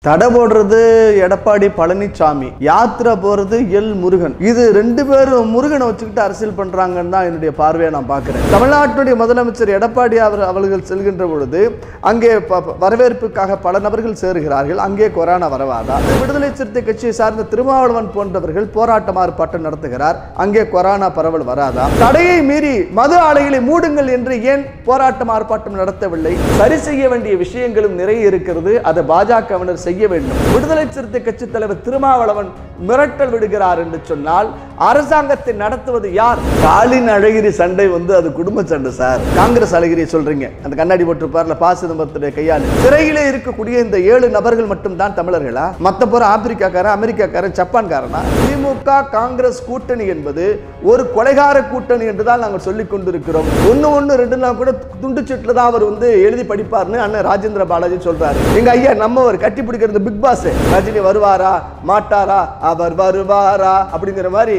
தடை போடுறது எடப்பாடி பழனிசாமி யாத்திரை போறது எல் முருகன் இது ரெண்டு பேரும் முருகனை வச்சுக்கிட்டு அரசியல் பண்றாங்கன்னு தான் என்னுடைய பார்வையை நான் பார்க்கிறேன் தமிழ்நாட்டுடைய முதலமைச்சர் எடப்பாடி அவர் அவர்கள் செல்கின்ற பொழுது அங்கே ப- ப- வரவேற்புக்காக பல நபர்கள் சேருகிறார்கள் அங்கே கொரோனா வரவாதா விடுதலை சிறுத்தை கட்சியை சார்ந்த திருமாவளவன் போன்றவர்கள் போராட்டம் ஆர்ப்பாட்டம் நடத்துகிறார் அங்கே கொரோனா பரவல் வராதா தடையை மீறி மது ஆலைகளை மூடுங்கள் என்று ஏன் போராட்டம் ஆர்ப்பாட்டம் நடத்தவில்லை சரி செய்ய வேண்டிய விஷயங்களும் நிறைய இருக்கிறது அதை பாஜகவினர் செய்ய வேண்டும் விடுதலை சிறுத்தை கட்சி தலைவர் திருமாவளவன் மிரட்டல் விடுகிறார் என்று சொன்னால் அரசாங்கத்தை நடத்துவது யார் ஸ்டாலின் அழகிரி சண்டை வந்து அது குடும்ப சண்டை சார் காங்கிரஸ் அழகிரி சொல்றீங்க அந்த கண்ணாடி போட்டிருப்பார்ல பா சிதம்பரத்துடைய கையால் சிறையிலே இருக்கக்கூடிய இந்த ஏழு நபர்கள் மட்டும் தான் தமிழர்களா மத்த போற ஆப்பிரிக்காக்காரன் அமெரிக்காக்காரன் ஜப்பான்காரனா திமுக காங்கிரஸ் கூட்டணி என்பது ஒரு கொலைகார கூட்டணி என்று தான் நாங்கள் சொல்லிக் கொண்டிருக்கிறோம் ஒன்னு ஒன்னு ரெண்டுனா கூட துண்டு சீட்டில் தான் அவர் வந்து எழுதி படிப்பார்னு அண்ணன் ராஜேந்திர பாலாஜி சொல்றாரு எங்க ஐயா நம்மவர் கட்டி பிடிக்கிறது பிக் பாஸ் ரஜினி வருவாரா மாட்டாரா அவர் வருவாரா அப்படிங்கிற மாதிரி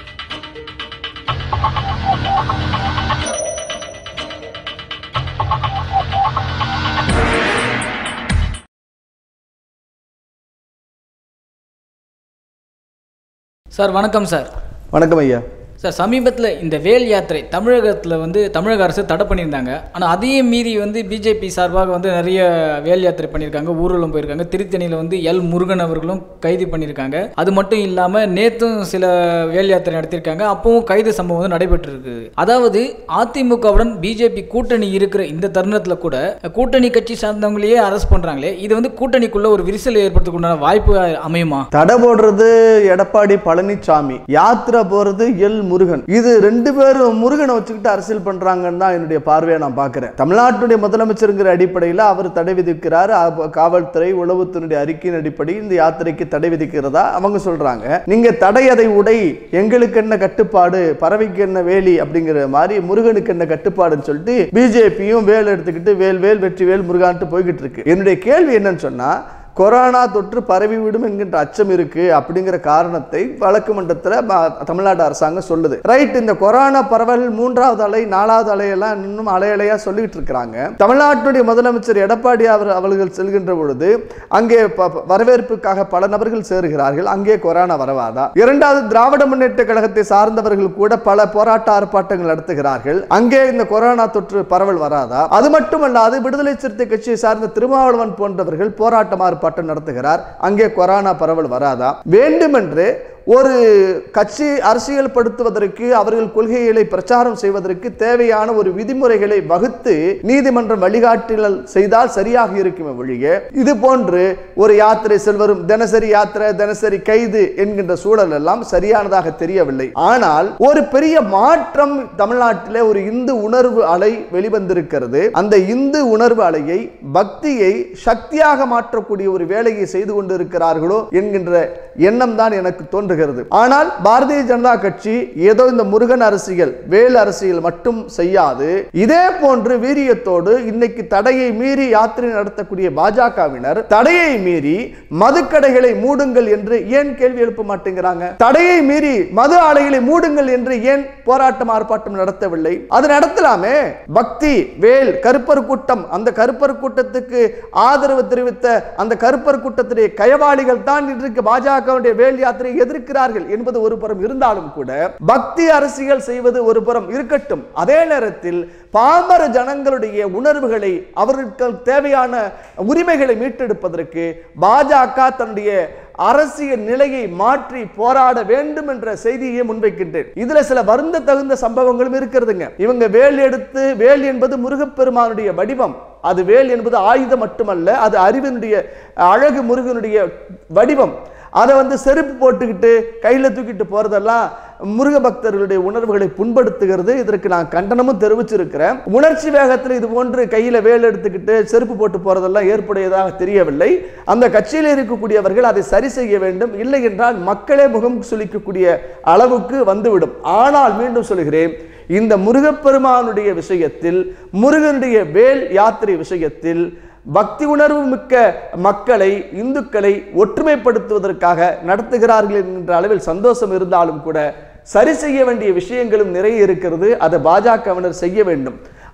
சார் வணக்கம் சார் வணக்கம் ஐயா சார் சமீபத்தில் இந்த வேல் யாத்திரை தமிழகத்தில் வந்து தமிழக அரசு தடை பண்ணியிருந்தாங்க ஆனால் அதையும் மீறி வந்து பிஜேபி சார்பாக வந்து நிறைய வேல் யாத்திரை பண்ணியிருக்காங்க ஊர்வலம் போயிருக்காங்க திருத்தணியில் வந்து எல் முருகன் அவர்களும் கைது பண்ணியிருக்காங்க அது மட்டும் இல்லாமல் நேற்றும் சில வேல் யாத்திரை நடத்தியிருக்காங்க அப்பவும் கைது சம்பவம் வந்து நடைபெற்றிருக்கு அதாவது அதிமுகவுடன் பிஜேபி கூட்டணி இருக்கிற இந்த தருணத்தில் கூட கூட்டணி கட்சி சார்ந்தவங்களையே அரெஸ்ட் பண்ணுறாங்களே இது வந்து கூட்டணிக்குள்ள ஒரு விரிசல் ஏற்படுறதுக்குண்டான வாய்ப்பு அமையுமா தடை போடுறது எடப்பாடி பழனிசாமி யாத்திரை போறது எல் முருகன் இது ரெண்டு பேரும் முருகனை வச்சுக்கிட்டு அரசியல் பண்றாங்கன்னு தான் என்னுடைய பார்வையை நான் பார்க்கிறேன் தமிழ்நாட்டுடைய முதலமைச்சருங்கிற அடிப்படையில் அவர் தடை விதிக்கிறார் அப்ப காவல்துறை உளவுத்துறையுடைய அறிக்கையின் அடிப்படையில் இந்த யாத்திரைக்கு தடை விதிக்கிறதா அவங்க சொல்றாங்க நீங்க தடை அதை உடை எங்களுக்கு என்ன கட்டுப்பாடு பறவைக்கு என்ன வேலி அப்படிங்கிற மாதிரி முருகனுக்கு என்ன கட்டுப்பாடுன்னு சொல்லிட்டு பிஜேபியும் வேல் எடுத்துக்கிட்டு வேல் வேல் வெற்றி வேல் முருகான்ட்டு போய்கிட்டு இருக்கு என்னுடைய கேள்வி என்னன்னு சொன்னா கொரோனா தொற்று பரவிவிடும் என்கின்ற அச்சம் இருக்கு அப்படிங்கிற காரணத்தை வழக்கு மன்றத்தில் தமிழ்நாடு அரசாங்கம் சொல்லுது ரைட் இந்த கொரோனா பரவல் மூன்றாவது அலை நாலாவது அலையெல்லாம் இன்னும் அலை அலையா சொல்லிட்டு இருக்கிறாங்க தமிழ்நாட்டுடைய முதலமைச்சர் எடப்பாடி அவர் அவர்கள் செல்கின்ற பொழுது அங்கே ப- ப- வரவேற்புக்காக பல நபர்கள் சேருகிறார்கள் அங்கே கொரோனா வரவாதா இரண்டாவது திராவிட முன்னேற்ற கழகத்தை சார்ந்தவர்கள் கூட பல போராட்ட ஆர்ப்பாட்டங்கள் நடத்துகிறார்கள் அங்கே இந்த கொரோனா தொற்று பரவல் வராதா அது மட்டுமல்லாது விடுதலை சிறுத்தை கட்சியை சார்ந்த திருமாவளவன் போன்றவர்கள் போராட்டம் ஆர்ப்பாட்டம் நடத்துகிறார் அங்கே கொரோனா பரவல் வராதா வேண்டுமென்று ஒரு கட்சி அரசியல் படுத்துவதற்கு அவர்கள் கொள்கைகளை பிரச்சாரம் செய்வதற்கு தேவையான ஒரு விதிமுறைகளை வகுத்து நீதிமன்றம் வழிகாட்டுதல் செய்தால் சரியாக இருக்குமே ஒழிய இது போன்று ஒரு யாத்திரை செல்வரும் தினசரி யாத்திரை தினசரி கைது என்கின்ற சூழல் எல்லாம் சரியானதாக தெரியவில்லை ஆனால் ஒரு பெரிய மாற்றம் தமிழ்நாட்டிலே ஒரு இந்து உணர்வு அலை வெளிவந்திருக்கிறது அந்த இந்து உணர்வு அலையை பக்தியை சக்தியாக மாற்றக்கூடிய ஒரு வேலையை செய்து கொண்டிருக்கிறார்களோ என்கின்ற எண்ணம் தான் எனக்கு தோன்றுகிறது ஆனால் பாரதிய ஜனதா கட்சி ஏதோ இந்த முருகன் அரசியல் வேல் அரசியல் மட்டும் செய்யாது இதே போன்று வீரியத்தோடு இன்னைக்கு தடையை மீறி யாத்திரை நடத்தக்கூடிய பாஜகவினர் தடையை மீறி மதுக்கடைகளை மூடுங்கள் என்று ஏன் கேள்வி எழுப்ப மாட்டேங்கிறாங்க தடையை மீறி மது ஆலைகளை மூடுங்கள் என்று ஏன் போராட்டம் ஆர்ப்பாட்டம் நடத்தவில்லை அது நடத்தலாமே பக்தி வேல் கருப்பர் கூட்டம் அந்த கருப்பர் கூட்டத்துக்கு ஆதரவு தெரிவித்த அந்த கருப்பர் கூட்டத்துடைய கயவாளிகள் தான் இன்றைக்கு பாஜகவுடைய வேல் யாத்திரையை எதிர்க்கிறார்கள் என்பது ஒரு புறம் இருந்தாலும் கூட பக்தி அரசியல் செய்வது ஒரு புறம் இருக்கட்டும் அதே நேரத்தில் பாமர ஜனங்களுடைய உணர்வுகளை அவர்களுக்கு தேவையான உரிமைகளை மீட்டெடுப்பதற்கு பாஜக தன்னுடைய அரசியல் நிலையை மாற்றி போராட வேண்டும் என்ற செய்தியை முன்வைக்கின்றேன் இதுல சில வருந்த தகுந்த சம்பவங்களும் இருக்கிறதுங்க இவங்க வேல் எடுத்து வேல் என்பது முருகப்பெருமானுடைய வடிவம் அது வேல் என்பது ஆயுதம் மட்டுமல்ல அது அறிவினுடைய அழகு முருகனுடைய வடிவம் அதை வந்து செருப்பு போட்டுக்கிட்டு கையில் தூக்கிட்டு போறதெல்லாம் முருக பக்தர்களுடைய உணர்வுகளை புண்படுத்துகிறது இதற்கு நான் கண்டனமும் தெரிவிச்சிருக்கிறேன் உணர்ச்சி வேகத்தில் இது போன்று கையில் வேல் எடுத்துக்கிட்டு செருப்பு போட்டு போறதெல்லாம் ஏற்புடையதாக தெரியவில்லை அந்த கட்சியில் இருக்கக்கூடியவர்கள் அதை சரி செய்ய வேண்டும் இல்லை என்றால் மக்களே முகம் சுளிக்கக்கூடிய அளவுக்கு வந்துவிடும் ஆனால் மீண்டும் சொல்கிறேன் இந்த முருகப்பெருமானுடைய விஷயத்தில் முருகனுடைய வேல் யாத்திரை விஷயத்தில் பக்தி உணர்வு மிக்க மக்களை இந்துக்களை ஒற்றுமைப்படுத்துவதற்காக நடத்துகிறார்கள் என்கின்ற அளவில் சந்தோஷம் இருந்தாலும் கூட சரி செய்ய வேண்டிய விஷயங்களும் நிறைய இருக்கிறது அதை பாஜகவினர் செய்ய வேண்டும்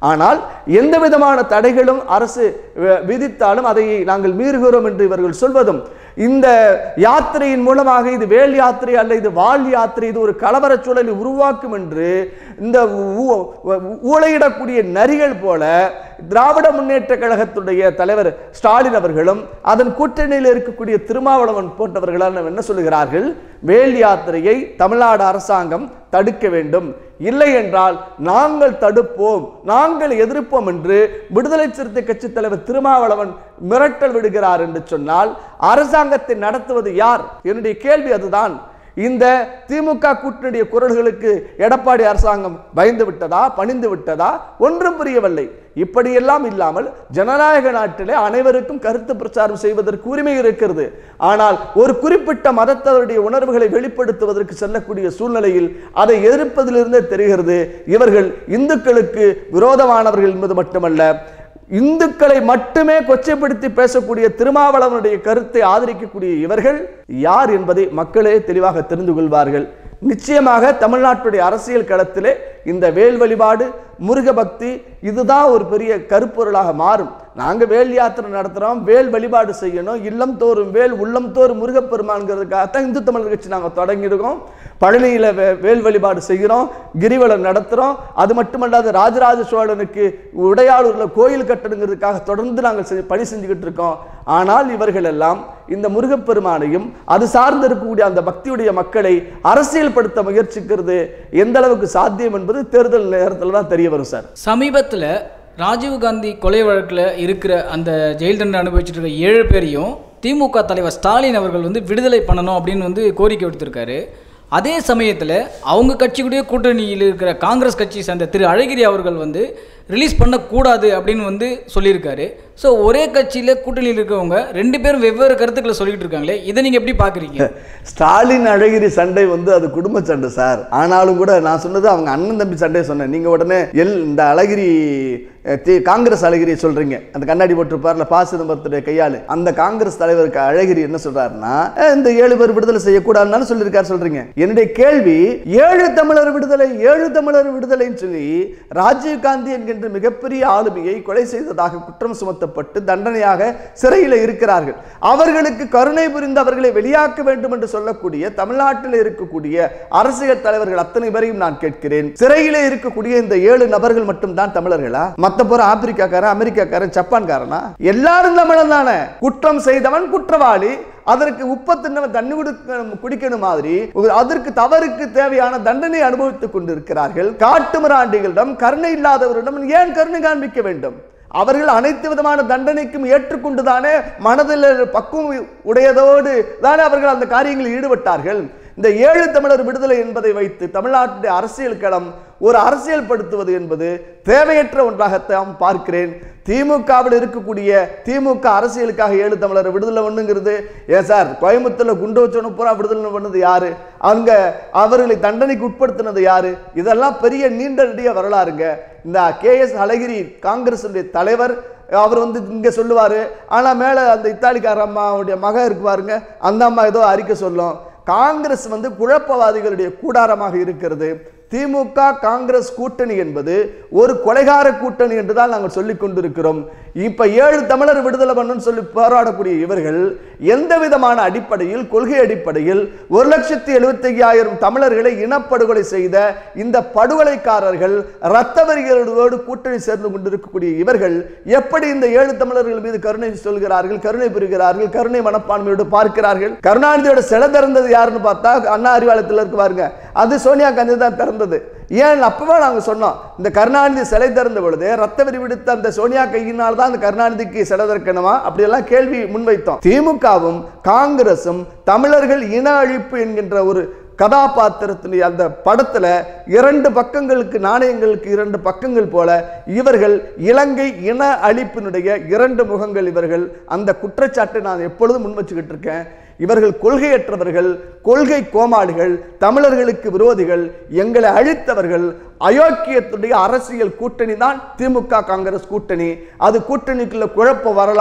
ஆனால் எந்த விதமான தடைகளும் அரசு அஹ், விதித்தாலும் அதை நாங்கள் மீறுகிறோம் என்று இவர்கள் சொல்வதும் இந்த யாத்திரையின் மூலமாக இது வேல் யாத்திரை அல்ல இது வாள் யாத்திரை இது ஒரு கலவர சூழலை உருவாக்கும் என்று இந்த ஊ- ஊ- ஊழையிடக்கூடிய நரிகள் போல திராவிட முன்னேற்ற கழகத்துடைய தலைவர் ஸ்டாலின் அவர்களும் அதன் கூட்டணியில் இருக்கக்கூடிய திருமாவளவன் போன்றவர்களால் என்ன சொல்லுகிறார்கள் வேல் யாத்திரையை தமிழ்நாடு அரசாங்கம் தடுக்க வேண்டும் இல்லை என்றால் நாங்கள் தடுப்போம் நாங்கள் எதிர்ப்போம் என்று விடுதலை சிறுத்தை கட்சி தலைவர் திருமாவளவன் மிரட்டல் விடுகிறார் என்று சொன்னால் அரசாங்கத்தை நடத்துவது யார் என்னுடைய கேள்வி அதுதான் இந்த திமுக கூட்டணிய குரல்களுக்கு எடப்பாடி அரசாங்கம் பயந்து விட்டதா பணிந்து விட்டதா ஒன்றும் புரியவில்லை இப்படியெல்லாம் இல்லாமல் ஜனநாயக நாட்டிலே அனைவருக்கும் கருத்து பிரச்சாரம் செய்வதற்கு உரிமை இருக்கிறது ஆனால் ஒரு குறிப்பிட்ட மதத்தவருடைய உணர்வுகளை வெளிப்படுத்துவதற்கு செல்லக்கூடிய சூழ்நிலையில் அதை எதிர்ப்பதிலிருந்தே தெரிகிறது இவர்கள் இந்துக்களுக்கு விரோதமானவர்கள் என்பது மட்டுமல்ல இந்துக்களை மட்டுமே கொச்சைப்படுத்தி பேசக்கூடிய திருமாவளவனுடைய கருத்தை ஆதரிக்கக்கூடிய இவர்கள் யார் என்பதை மக்களே தெளிவாக தெரிந்து கொள்வார்கள் நிச்சயமாக தமிழ்நாட்டுடைய அரசியல் களத்திலே இந்த வேல் வழிபாடு முருக பக்தி இதுதான் ஒரு பெரிய கருப்பொருளாக மாறும் நாங்க வேல் யாத்திரை நடத்துறோம் வேல் வழிபாடு செய்யணும் இல்லம் தோறும் வேல் உள்ளம் தோறும் முருகப்பெருமான்கிறதுக்காகத்தான் இந்து தமிழர் கட்சி நாங்க தொடங்கியிருக்கோம் பழனியில வே- வேல் வழிபாடு செய்கிறோம் கிரிவலம் நடத்துறோம் அது மட்டுமல்லாது ராஜராஜ சோழனுக்கு உடையாளூர்ல கோயில் கட்டணுங்கிறதுக்காக தொடர்ந்து நாங்கள் செஞ்சு- பணி செஞ்சுக்கிட்டு இருக்கோம் ஆனால் இவர்கள் எல்லாம் இந்த முருகப்பெருமானையும் அது சார்ந்து இருக்கக்கூடிய அந்த பக்தியுடைய மக்களை அரசியல்படுத்த முயற்சிக்கிறது எந்த அளவுக்கு சாத்தியம் என்பது தேர்தல் நேரத்தில் தான் தெரிய வரும் சார் சமீபத்தில் ராஜீவ்காந்தி கொலை வழக்கில் இருக்கிற அந்த ஜெயில் தண்டனை அனுபவிச்சுட்டு இருக்க ஏழு பேரையும் திமுக தலைவர் ஸ்டாலின் அவர்கள் வந்து விடுதலை பண்ணணும் அப்படின்னு வந்து கோரிக்கை விடுத்திருக்காரு அதே சமயத்தில் அவங்க கட்சிக்குடைய கூட்டணியில் இருக்கிற காங்கிரஸ் கட்சியை சேர்ந்த திரு அழகிரி அவர்கள் வந்து ரிலீஸ் பண்ணக்கூடாது அப்படின்னு வந்து சொல்லியிருக்காரு ஸோ ஒரே கட்சியில் கூட்டணியில் இருக்கவங்க ரெண்டு பேரும் வெவ்வேறு கருத்துக்களை சொல்லிட்டு இருக்காங்களே இதை நீங்கள் எப்படி பார்க்குறீங்க ஸ்டாலின் அழகிரி சண்டை வந்து அது குடும்ப சண்டை சார் ஆனாலும் கூட நான் சொன்னது அவங்க அண்ணன் தம்பி சண்டை சொன்னேன் நீங்க உடனே எல் இந்த அழகிரி அஹ், தி- காங்கிரஸ் அழகிரி சொல்றீங்க அந்த கண்ணாடி போட்டிருப்பார்ல பா சிதம்பரத்துடைய கையாளு அந்த காங்கிரஸ் தலைவருக்கு அழகிரி என்ன சொல்றாருன்னா அஹ், இந்த ஏழு பேர் விடுதலை செய்யக்கூடாதுன்னு சொல்லியிருக்காரு சொல்றீங்க என்னுடைய கேள்வி ஏழு தமிழர் விடுதலை ஏழு தமிழர் விடுதலைன்னு சொல்லி ராஜீவ் காந்தி என்கின்ற மிகப்பெரிய ஆளுமையை கொலை செய்ததாக குற்றம் சுமத்தப்பட்டு தண்டனையாக சிறையில் இருக்கிறார்கள் அவர்களுக்கு கருணை புரிந்து அவர்களை வெளியாக்க வேண்டும் என்று சொல்லக்கூடிய தமிழ்நாட்டில் இருக்கக்கூடிய அரசியல் தலைவர்கள் அத்தனை பேரையும் நான் கேட்கிறேன் சிறையிலே இருக்கக்கூடிய இந்த ஏழு நபர்கள் மட்டும் தான் தமிழர்களா மத்த போற ஆப்பிரிக்காக்காரன் அமெரிக்காக்காரன் ஜப்பான்காரனா எல்லாரும் தமிழன் தானே குற்றம் செய்தவன் குற்றவாளி அதற்கு உப்ப தின்னவன் தண்ணி குடிக்கணும் குடிக்கணும் மாதிரி அதற்கு தவறுக்கு தேவையான தண்டனை அனுபவித்துக் கொண்டிருக்கிறார்கள் காட்டுமிராண்டிகளிடம் கருணை இல்லாதவரிடம் ஏன் கருணை காண்பிக்க வேண்டும் அவர்கள் அனைத்து விதமான தண்டனைக்கும் ஏற்றுக்கொண்டுதானே மனதில் பக்குவம் உடையதோடு தானே அவர்கள் அந்த காரியங்களில் ஈடுபட்டார்கள் இந்த ஏழு தமிழர் விடுதலை என்பதை வைத்து தமிழ்நாட்டுடைய அரசியல் களம் ஒரு அரசியல் படுத்துவது என்பது தேவையற்ற ஒன்றாகத்தான் பார்க்கிறேன் திமுகவில் இருக்கக்கூடிய திமுக அரசியலுக்காக ஏழு தமிழர் விடுதலை பண்ணுங்கிறது ஏன் சார் கோயம்புத்தூர்ல குண்டு வச்சவனு பூரா விடுதலை பண்ணது யாரு அங்க அவர்களை தண்டனைக்கு உட்படுத்தினது யாரு இதெல்லாம் பெரிய நீண்ட நெடிய வரலாறுங்க இந்த கே எஸ் அழகிரி காங்கிரஸுடைய தலைவர் அவர் வந்து இங்க சொல்லுவாரு ஆனா மேல அந்த இத்தாலிக்கார அம்மாவுடைய மக இருக்கு பாருங்க அந்த அம்மா ஏதோ அறிக்கை சொல்லும் காங்கிரஸ் வந்து குழப்பவாதிகளுடைய கூடாரமாக இருக்கிறது திமுக காங்கிரஸ் கூட்டணி என்பது ஒரு கொலைகார கூட்டணி என்று தான் நாங்கள் சொல்லிக் கொண்டிருக்கிறோம் இப்ப ஏழு தமிழர் விடுதலை பண்ணணும்னு சொல்லி போராடக்கூடிய இவர்கள் எந்த விதமான அடிப்படையில் கொள்கை அடிப்படையில் ஒரு லட்சத்தி எழுபத்தி ஐயாயிரம் தமிழர்களை இனப்படுகொலை செய்த இந்த படுகொலைக்காரர்கள் இரத்த வரிகளோடு கூட்டணி சேர்ந்து கொண்டிருக்கக்கூடிய இவர்கள் எப்படி இந்த ஏழு தமிழர்கள் மீது கருணை சொல்கிறார்கள் கருணை புரிகிறார்கள் கருணை மனப்பான்மையோடு பார்க்கிறார்கள் கருணாநிதியோட சிலை திறந்தது யாருன்னு பார்த்தா அண்ணா அறிவாலயத்தில் இருக்கு பாருங்க அது சோனியா காந்தி தான் திறந்தது ஏன் அப்பவே நாங்க சொன்னோம் இந்த கருணாநிதி சிலை திறந்த பொழுது ரத்த வெறி விடுத்த அந்த சோனியா கையினால் தான் அந்த கருணாநிதிக்கு சிலை திறக்கணுமா அப்படியெல்லாம் கேள்வி முன்வைத்தோம் திமுகவும் காங்கிரசும் தமிழர்கள் இன அழிப்பு என்கின்ற ஒரு கதாபாத்திரத்தினுடைய அந்த படத்துல இரண்டு பக்கங்களுக்கு நாணயங்களுக்கு இரண்டு பக்கங்கள் போல இவர்கள் இலங்கை இன அழிப்பினுடைய இரண்டு முகங்கள் இவர்கள் அந்த குற்றச்சாட்டை நான் எப்பொழுதும் முன் வச்சுக்கிட்டு இருக்கேன் இவர்கள் கொள்கையற்றவர்கள் கொள்கை கோமாளிகள் தமிழர்களுக்கு விரோதிகள் எங்களை அழித்தவர்கள் அயோக்கியத்துடைய அரசியல் கூட்டணி தான் திமுக காங்கிரஸ் கூட்டணி அது கூட்டணிக்குள்ள குழப்பம் வரலாம்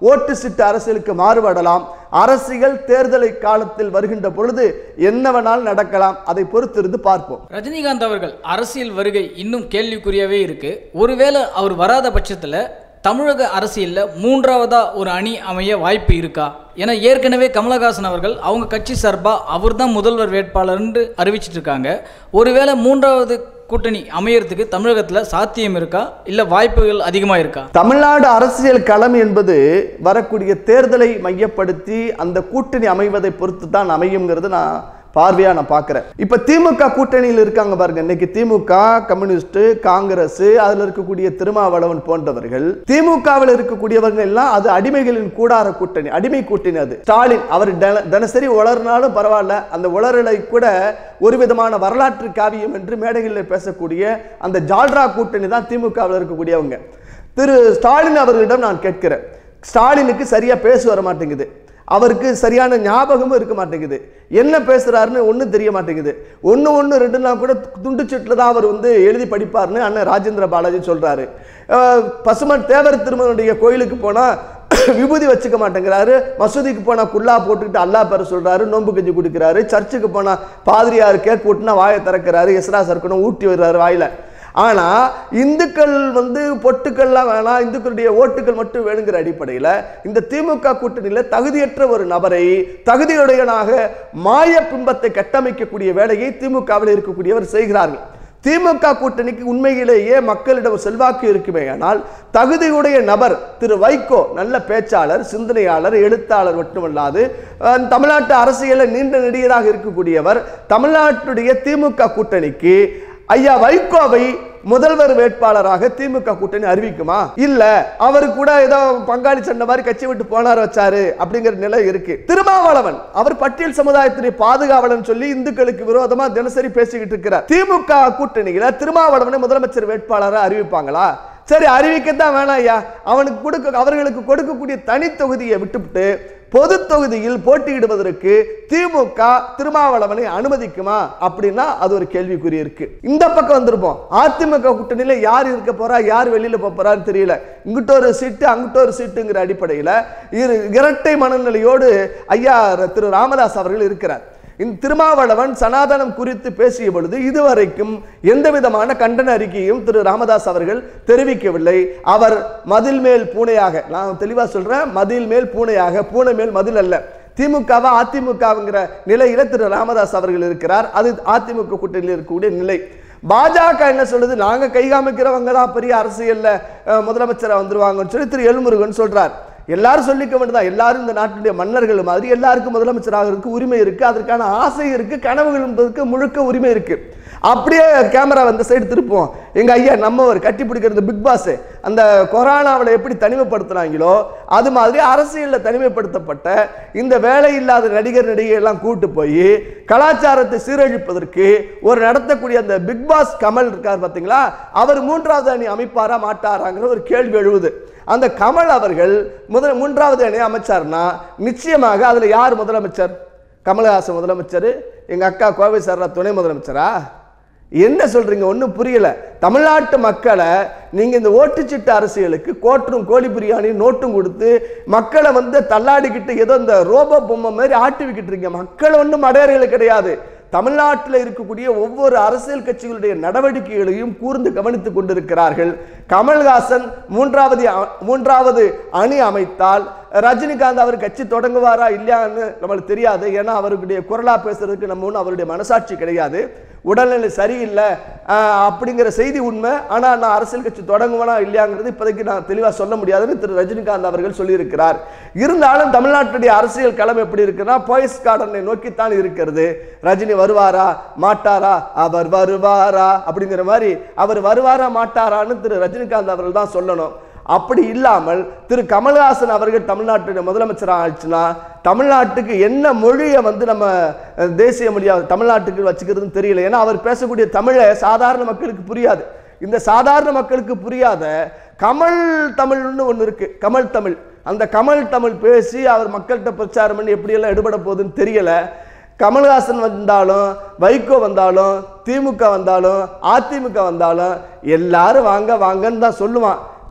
ஓட்டு சிட்டு அரசியலுக்கு மாறுபடலாம் அரசியல் தேர்தலை காலத்தில் வருகின்ற பொழுது என்னவெனால் நடக்கலாம் அதை பொறுத்திருந்து பார்ப்போம் ரஜினிகாந்த் அவர்கள் அரசியல் வருகை இன்னும் கேள்விக்குறியாவே இருக்கு ஒருவேளை அவர் வராத பட்சத்தில் தமிழக அரசியலில் மூன்றாவதா ஒரு அணி அமைய வாய்ப்பு இருக்கா ஏன்னா ஏற்கனவே கமலஹாசன் அவர்கள் அவங்க கட்சி சார்பாக அவர் தான் முதல்வர் வேட்பாளர்னு அறிவிச்சிட்டு இருக்காங்க ஒருவேளை மூன்றாவது கூட்டணி அமையறதுக்கு தமிழகத்தில் சாத்தியம் இருக்கா இல்லை வாய்ப்புகள் அதிகமாக இருக்கா தமிழ்நாடு அரசியல் களம் என்பது வரக்கூடிய தேர்தலை மையப்படுத்தி அந்த கூட்டணி அமைவதை பொறுத்து தான் அமையுங்கிறது நான் பார்வையா நான் பார்க்கிறேன் இப்ப திமுக கூட்டணியில் இருக்காங்க பாருங்க இன்னைக்கு திமுக கம்யூனிஸ்ட் காங்கிரஸ் அதுல இருக்கக்கூடிய திருமாவளவன் போன்றவர்கள் திமுகவில் இருக்கக்கூடியவங்க எல்லாம் அது அடிமைகளின் கூடார கூட்டணி அடிமை கூட்டணி அது ஸ்டாலின் அவர் தின- தினசரி உளறினாலும் பரவாயில்ல அந்த உளறலை கூட ஒரு விதமான வரலாற்று காவியம் என்று மேடைகளில் பேசக்கூடிய அந்த ஜால்ரா கூட்டணி தான் திமுகவில் இருக்கக்கூடியவங்க திரு ஸ்டாலின் அவர்களிடம் நான் கேட்கிறேன் ஸ்டாலினுக்கு சரியா பேச வர மாட்டேங்குது அவருக்கு சரியான ஞாபகமும் இருக்க மாட்டேங்குது என்ன பேசுறாருன்னு ஒன்றும் தெரிய மாட்டேங்குது ஒன்று ஒன்று ரெண்டுனா கூட துண்டுச்சீட்டில் தான் அவர் வந்து எழுதி படிப்பார்னு அண்ணன் ராஜேந்திர பாலாஜி சொல்றாரு அஹ் பசுமன் தேவர் திருமனுடைய கோயிலுக்கு போனா விபூதி வச்சுக்க மாட்டேங்கிறாரு மசூதிக்கு போனா குல்லா போட்டுக்கிட்டு அல்லாஹ் பேர சொல்றாரு நோன்பு கஞ்சி குடிக்கிறாரு சர்ச்சுக்கு போனா பாதிரியார் கேக் கூட்டினா வாயை திறக்கிறாரு எஸ்ரா சர்க்கணும் ஊட்டி வர்றாரு வாயில ஆனா இந்துக்கள் வந்து பொட்டுக்கள்லாம் வேணாம் இந்துக்களுடைய ஓட்டுகள் மட்டும் வேணுங்கிற அடிப்படையில் இந்த திமுக கூட்டணியில் தகுதியற்ற ஒரு நபரை தகுதியுடையனாக மாய பிம்பத்தை கட்டமைக்கக்கூடிய வேலையை திமுகவில் இருக்கக்கூடியவர் செய்கிறார்கள் திமுக கூட்டணிக்கு உண்மையிலேயே மக்களிடம் செல்வாக்கு இருக்குமே ஆனால் தகுதியுடைய நபர் திரு வைகோ நல்ல பேச்சாளர் சிந்தனையாளர் எழுத்தாளர் மட்டுமல்லாது அஹ், தமிழ்நாட்டு அரசியலில் நீண்ட நெடியராக இருக்கக்கூடியவர் தமிழ்நாட்டுடைய திமுக கூட்டணிக்கு ஐயா வைகோவை முதல்வர் வேட்பாளராக திமுக கூட்டணி அறிவிக்குமா இல்ல அவரு கூட ஏதோ பங்காளி சண்டை மாதிரி கட்சி விட்டு போனார் வச்சாரு அப்படிங்கிற நிலை இருக்கு திருமாவளவன் அவர் பட்டியல் சமுதாயத்தினுடைய பாதுகாவலன் சொல்லி இந்துக்களுக்கு விரோதமா தினசரி பேசிக்கிட்டு இருக்கிறார் திமுக கூட்டணியில திருமாவளவனை முதலமைச்சர் வேட்பாளராக அறிவிப்பாங்களா சரி அறிவிக்கத்தான் வேணாம் ஐயா அவனுக்கு கொடுக்க அவர்களுக்கு கொடுக்கக்கூடிய தனி தொகுதியை விட்டுவிட்டு பொது தொகுதியில் போட்டியிடுவதற்கு திமுக திருமாவளவனை அனுமதிக்குமா அப்படின்னா அது ஒரு கேள்விக்குறி இருக்கு இந்த பக்கம் வந்திருப்போம் அதிமுக கூட்டணியில யார் இருக்க போறா யார் வெளியில போப் போறான்னு தெரியல இங்கிட்ட ஒரு சீட்டு அங்கிட்ட ஒரு சீட்டுங்கிற அடிப்படையில் இரு இரட்டை மனநிலையோடு ஐயா திரு ராமதாஸ் அவர்கள் இருக்கிறார் இந்த திருமாவளவன் சனாதனம் குறித்து பேசிய பொழுது இதுவரைக்கும் எந்த விதமான கண்டன அறிக்கையும் திரு ராமதாஸ் அவர்கள் தெரிவிக்கவில்லை அவர் மதில் மேல் பூனையாக நான் தெளிவா சொல்றேன் மதில் மேல் பூனையாக பூனை மேல் மதில் அல்ல திமுகவா அதிமுகங்கிற நிலையில திரு ராமதாஸ் அவர்கள் இருக்கிறார் அது அதிமுக கூட்டணியில் இருக்கக்கூடிய நிலை பாஜக என்ன சொல்லுது நாங்க கை காமிக்கிறவங்க தான் பெரிய அரசியல்ல அஹ், முதலமைச்சரா வந்துருவாங்கன்னு சொல்லி திரு எல்முருகன் சொல்றார் எல்லாரும் சொல்லிக்க வேண்டியதான் எல்லாரும் இந்த நாட்டுடைய மன்னர்கள் மாதிரி எல்லாருக்கும் முதலமைச்சராகிறதுக்கு உரிமை இருக்கு அதற்கான ஆசை இருக்கு கனவுகள் என்பதற்கு முழுக்க உரிமை இருக்கு அப்படியே கேமரா அந்த சைடு திருப்போம் எங்க ஐயா நம்மவர் கட்டி பிடிக்கிறது பிக் பாஸ் அந்த கொரோனாவில் எப்படி தனிமைப்படுத்துனாங்களோ அது மாதிரி அரசியலில் தனிமைப்படுத்தப்பட்ட இந்த வேலை இல்லாத நடிகர் நடிகை எல்லாம் கூட்டு போய் கலாச்சாரத்தை சீரழிப்பதற்கு ஒரு நடத்தக்கூடிய அந்த பிக் பாஸ் கமல் இருக்கார் பார்த்தீங்களா அவர் மூன்றாவது அணி அமைப்பாரா மாட்டாராங்கிற ஒரு கேள்வி எழுவுது அந்த கமல் அவர்கள் முதல் மூன்றாவது அணி அமைச்சார்னா நிச்சயமாக அதுல யார் முதலமைச்சர் கமலஹாசன் முதலமைச்சர் எங்க அக்கா கோவை சர்ரா துணை முதலமைச்சரா என்ன சொல்றீங்க ஒன்றும் புரியல தமிழ்நாட்டு மக்களை நீங்க இந்த ஓட்டுச்சீட்டு அரசியலுக்கு கோற்றும் கோழி பிரியாணி நோட்டும் கொடுத்து மக்களை வந்து தள்ளாடிக்கிட்டு ஏதோ இந்த ரோபோ பொம்மை மாதிரி ஆட்டிவிக்கிட்டு இருக்கீங்க மக்கள் ஒன்றும் அடையாறுகள் கிடையாது தமிழ்நாட்டில் இருக்கக்கூடிய ஒவ்வொரு அரசியல் கட்சிகளுடைய நடவடிக்கைகளையும் கூர்ந்து கவனித்துக் கொண்டிருக்கிறார்கள் கமல்ஹாசன் மூன்றாவது அ- மூன்றாவது அணி அமைத்தால் ரஜினிகாந்த் அவர் கட்சி தொடங்குவாரா இல்லையான்னு நம்மளுக்கு தெரியாது ஏன்னா அவருடைய குரலா பேசுறதுக்கு நம்ம ஒன்றும் அவருடைய மனசாட்சி கிடையாது உடல்நிலை சரியில்லை ஆஹ், அப்படிங்கிற செய்தி உண்மை ஆனால் நான் அரசியல் கட்சி தொடங்குவேனா இல்லையாங்கிறது இப்போதைக்கு நான் தெளிவாக சொல்ல முடியாதுன்னு திரு ரஜினிகாந்த் அவர்கள் சொல்லியிருக்கிறார் இருந்தாலும் தமிழ்நாட்டுடைய அரசியல் களம் எப்படி இருக்குன்னா போயஸ் கார்டனை நோக்கித்தான் இருக்கிறது ரஜினி வருவாரா மாட்டாரா அவர் வருவாரா அப்படிங்கிற மாதிரி அவர் வருவாரா மாட்டாரான்னு திரு ரஜினிகாந்த் அவர்கள் தான் சொல்லணும் அப்படி இல்லாமல் திரு கமல்ஹாசன் அவர்கள் தமிழ்நாட்டுடைய முதலமைச்சர் ஆச்சுன்னா தமிழ்நாட்டுக்கு என்ன மொழியை வந்து நம்ம அஹ், தேசிய மொழியாக தமிழ்நாட்டுக்கு வச்சுக்கிறதுன்னு தெரியல ஏன்னா அவர் பேசக்கூடிய தமிழை சாதாரண மக்களுக்கு புரியாது இந்த சாதாரண மக்களுக்கு புரியாத கமல் தமிழ்னு ஒன்று இருக்கு கமல் தமிழ் அந்த கமல் தமிழ் பேசி அவர் மக்கள்கிட்ட பிரச்சாரம் பண்ணி எப்படியெல்லாம் எடுபட போகுதுன்னு தெரியல கமல்ஹாசன் வந்தாலும் வைகோ வந்தாலும் திமுக வந்தாலும் அதிமுக வந்தாலும் எல்லாரும் வாங்க வாங்கன்னு தான் சொல்லுவான்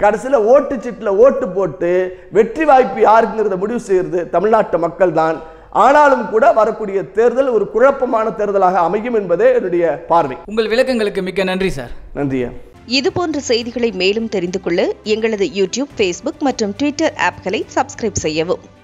கடைசியில் ஓட்டு சீட்டில் ஓட்டு போட்டு வெற்றி வாய்ப்பு யாருக்குங்கிறத முடிவு செய்கிறது தமிழ்நாட்டு மக்கள் தான் ஆனாலும் கூட வரக்கூடிய தேர்தல் ஒரு குழப்பமான தேர்தலாக அமையும் என்பதே என்னுடைய பார்வை உங்கள் விளக்கங்களுக்கு மிக்க நன்றி சார் நன்றியா இதுபோன்ற செய்திகளை மேலும் தெரிந்து கொள்ள எங்களது யூடியூப் ஃபேஸ்புக் மற்றும் ட்விட்டர் ஆப்களை சப்ஸ்கிரைப் செய்யவும்